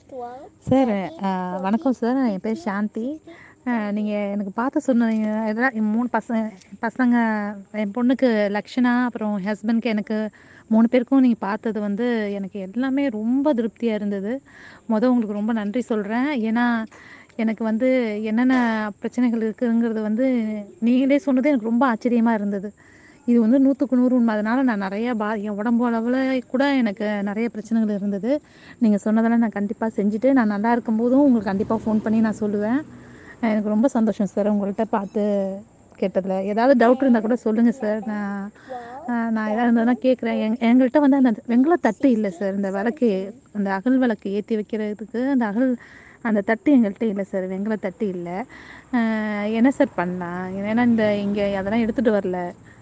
sir வணக்கம் sir என் பேர் சாந்தி நீங்கள் எனக்கு பார்த்து சொன்னீங்க இதெல்லாம் மூணு பசங்க பசங்க என் பொண்ணுக்கு லக்ஷனா அப்புறம் ஹஸ்பண்ட்க்கு எனக்கு மூணு பேருக்கும் நீங்கள் பார்த்தது வந்து எனக்கு எல்லாமே ரொம்ப திருப்தியாக இருந்தது மொதல் உங்களுக்கு ரொம்ப நன்றி சொல்கிறேன் ஏன்னா எனக்கு வந்து என்னென்ன பிரச்சனைகள் இருக்குங்கிறது வந்து நீங்களே சொன்னது எனக்கு ரொம்ப ஆச்சரியமாக இருந்தது இது வந்து நூற்றுக்கு நூறு உண்மை அதனால் நான் நிறையா பா என் உடம்பு அளவில் கூட எனக்கு நிறைய பிரச்சனைகள் இருந்தது நீங்கள் சொன்னதெல்லாம் நான் கண்டிப்பாக செஞ்சுட்டு நான் நல்லா இருக்கும்போதும் உங்களுக்கு கண்டிப்பாக ஃபோன் பண்ணி நான் சொல்லுவேன் எனக்கு ரொம்ப சந்தோஷம் சார் உங்கள்கிட்ட பார்த்து கேட்டதில் ஏதாவது டவுட் இருந்தால் கூட சொல்லுங்கள் சார் நான் நான் ஏதாவது இருந்ததுன்னா கேட்குறேன் எங் எங்கள்கிட்ட வந்து அந்த வெண்கல தட்டு இல்லை சார் இந்த விளக்கு அந்த அகல் விளக்கு ஏற்றி வைக்கிறதுக்கு அந்த அகல் அந்த தட்டு எங்கள்கிட்ட இல்லை சார் வெண்கல தட்டு இல்லை என்ன சார் பண்ணலாம் ஏன்னா இந்த இங்கே அதெல்லாம் எடுத்துகிட்டு வரல